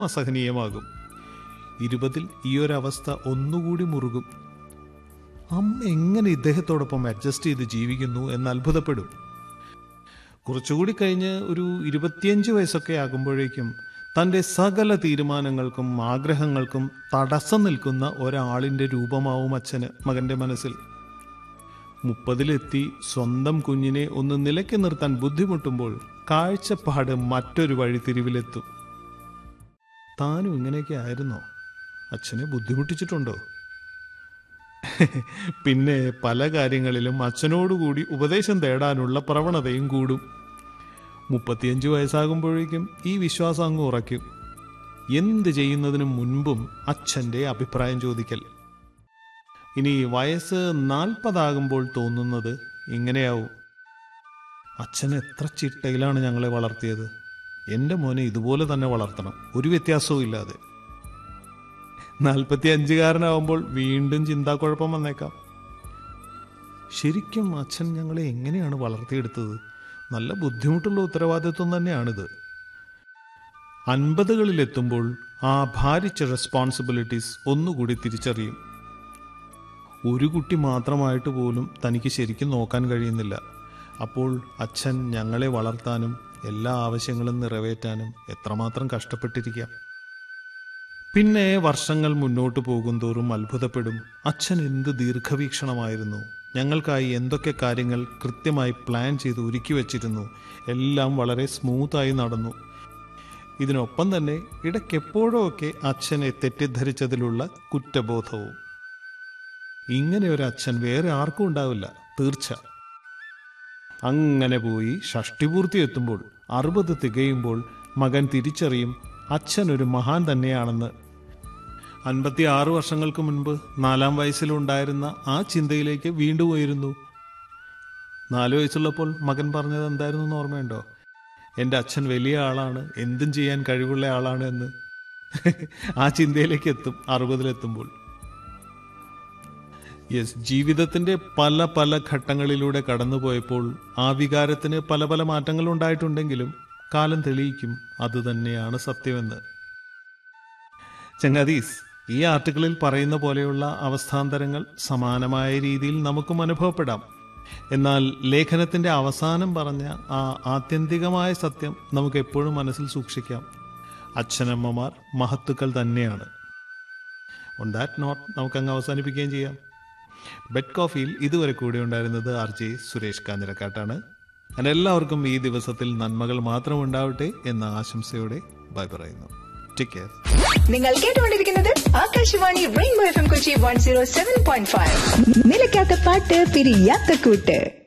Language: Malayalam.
അസഹനീയമാകും ഇരുപതിൽ ഈ ഒരവസ്ഥ ഒന്നുകൂടി മുറുകും അമ്മ എങ്ങനെ ഇദ്ദേഹത്തോടൊപ്പം അഡ്ജസ്റ്റ് ചെയ്ത് ജീവിക്കുന്നു എന്ന് അത്ഭുതപ്പെടും കുറച്ചുകൂടി കഴിഞ്ഞ് ഒരു ഇരുപത്തിയഞ്ച് വയസ്സൊക്കെ ആകുമ്പോഴേക്കും തൻ്റെ സകല തീരുമാനങ്ങൾക്കും ആഗ്രഹങ്ങൾക്കും തടസ്സം നിൽക്കുന്ന ഒരാളിൻ്റെ രൂപമാവും അച്ഛന് മകന്റെ മനസ്സിൽ മുപ്പതിലെത്തി സ്വന്തം കുഞ്ഞിനെ ഒന്ന് നിലയ്ക്ക് നിർത്താൻ ബുദ്ധിമുട്ടുമ്പോൾ കാഴ്ചപ്പാട് മറ്റൊരു വഴിത്തിരിവിലെത്തും താനും ഇങ്ങനെയൊക്കെ ആയിരുന്നോ അച്ഛനെ ബുദ്ധിമുട്ടിച്ചിട്ടുണ്ടോ പിന്നെ പല കാര്യങ്ങളിലും അച്ഛനോടുകൂടി ഉപദേശം തേടാനുള്ള പ്രവണതയും കൂടും മുപ്പത്തിയഞ്ച് വയസ്സാകുമ്പോഴേക്കും ഈ വിശ്വാസം അങ്ങ് ഉറയ്ക്കും എന്ത് ചെയ്യുന്നതിനു മുൻപും അച്ഛൻ്റെ അഭിപ്രായം ചോദിക്കൽ ഇനി വയസ്സ് നാൽപ്പതാകുമ്പോൾ തോന്നുന്നത് ഇങ്ങനെയാവും അച്ഛൻ എത്ര ചിട്ടയിലാണ് ഞങ്ങളെ വളർത്തിയത് എൻ്റെ മോനെ ഇതുപോലെ തന്നെ വളർത്തണം ഒരു വ്യത്യാസവും ഇല്ലാതെ നാൽപ്പത്തി അഞ്ചുകാരനാവുമ്പോൾ വീണ്ടും ചിന്താക്കുഴപ്പം വന്നേക്കാം ശരിക്കും അച്ഛൻ ഞങ്ങളെ എങ്ങനെയാണ് വളർത്തിയെടുത്തത് നല്ല ബുദ്ധിമുട്ടുള്ള ഉത്തരവാദിത്വം തന്നെയാണിത് അൻപതുകളിലെത്തുമ്പോൾ ആ ഭാരിച്ച റെസ്പോൺസിബിലിറ്റീസ് ഒന്നുകൂടി തിരിച്ചറിയും ഒരു കുട്ടി മാത്രമായിട്ട് പോലും തനിക്ക് ശരിക്കും നോക്കാൻ കഴിയുന്നില്ല അപ്പോൾ അച്ഛൻ ഞങ്ങളെ വളർത്താനും എല്ലാ ആവശ്യങ്ങളും നിറവേറ്റാനും എത്രമാത്രം കഷ്ടപ്പെട്ടിരിക്കാം പിന്നെ വർഷങ്ങൾ മുന്നോട്ട് പോകുന്തോറും അത്ഭുതപ്പെടും അച്ഛൻ എന്ത് ദീർഘവീക്ഷണമായിരുന്നു ഞങ്ങൾക്കായി എന്തൊക്കെ കാര്യങ്ങൾ കൃത്യമായി പ്ലാൻ ചെയ്ത് ഒരുക്കി വച്ചിരുന്നു എല്ലാം വളരെ സ്മൂത്തായി നടന്നു ഇതിനൊപ്പം തന്നെ ഇടയ്ക്കെപ്പോഴോ ഒക്കെ അച്ഛനെ തെറ്റിദ്ധരിച്ചതിലുള്ള കുറ്റബോധവും ഇങ്ങനെ ഒരു അച്ഛൻ വേറെ ആർക്കും ഉണ്ടാവില്ല തീർച്ച അങ്ങനെ പോയി ഷഷ്ടിപൂർത്തി എത്തുമ്പോൾ അറുപത് തികയുമ്പോൾ മകൻ തിരിച്ചറിയും അച്ഛൻ ഒരു മഹാൻ തന്നെയാണെന്ന് അൻപത്തി ആറ് വർഷങ്ങൾക്ക് മുൻപ് നാലാം വയസ്സിലുണ്ടായിരുന്ന ആ ചിന്തയിലേക്ക് വീണ്ടും ഉയരുന്നു നാലു വയസ്സുള്ളപ്പോൾ മകൻ പറഞ്ഞത് എന്തായിരുന്നു എന്ന് ഓർമ്മയുണ്ടോ എൻ്റെ അച്ഛൻ വലിയ ആളാണ് എന്തും ചെയ്യാൻ കഴിവുള്ള ആളാണ് എന്ന് ആ ചിന്തയിലേക്ക് എത്തും അറുപതിലെത്തുമ്പോൾ യെസ് ജീവിതത്തിന്റെ പല പല ഘട്ടങ്ങളിലൂടെ കടന്നുപോയപ്പോൾ ആ വികാരത്തിന് പല പല മാറ്റങ്ങൾ ഉണ്ടായിട്ടുണ്ടെങ്കിലും കാലം തെളിയിക്കും അതുതന്നെയാണ് സത്യമെന്ന് ചങ്ങാതീസ് ഈ ആർട്ടിക്കിളിൽ പറയുന്ന പോലെയുള്ള അവസ്ഥാന്തരങ്ങൾ സമാനമായ രീതിയിൽ നമുക്കും അനുഭവപ്പെടാം എന്നാൽ ലേഖനത്തിന്റെ അവസാനം പറഞ്ഞ ആ ആത്യന്തികമായ സത്യം നമുക്ക് എപ്പോഴും മനസ്സിൽ സൂക്ഷിക്കാം അച്ഛനമ്മമാർ മഹത്തുക്കൾ തന്നെയാണ് ഓൺ ദാറ്റ് നോട്ട് നമുക്ക് അങ്ങ് അവസാനിപ്പിക്കുകയും ചെയ്യാം ബെഡ് കോഫിയിൽ ഇതുവരെ കൂടെ ഉണ്ടായിരുന്നത് ആർ ജെ സുരേഷ് കാഞ്ഞിരക്കാട്ടാണ് അങ്ങനെ എല്ലാവർക്കും ഈ ദിവസത്തിൽ നന്മകൾ മാത്രം ഉണ്ടാവട്ടെ എന്ന ആശംസയോടെ ബൈ പറയുന്നു ടേക്ക് കെയർ നിങ്ങൾ കേട്ടുകൊണ്ടിരിക്കുന്നത് Akashvani rainbow F M Kochi one zero seven point five നിലയ്ക്കാത്ത പാട്ട് പിരിയാത്ത കൂട്ട്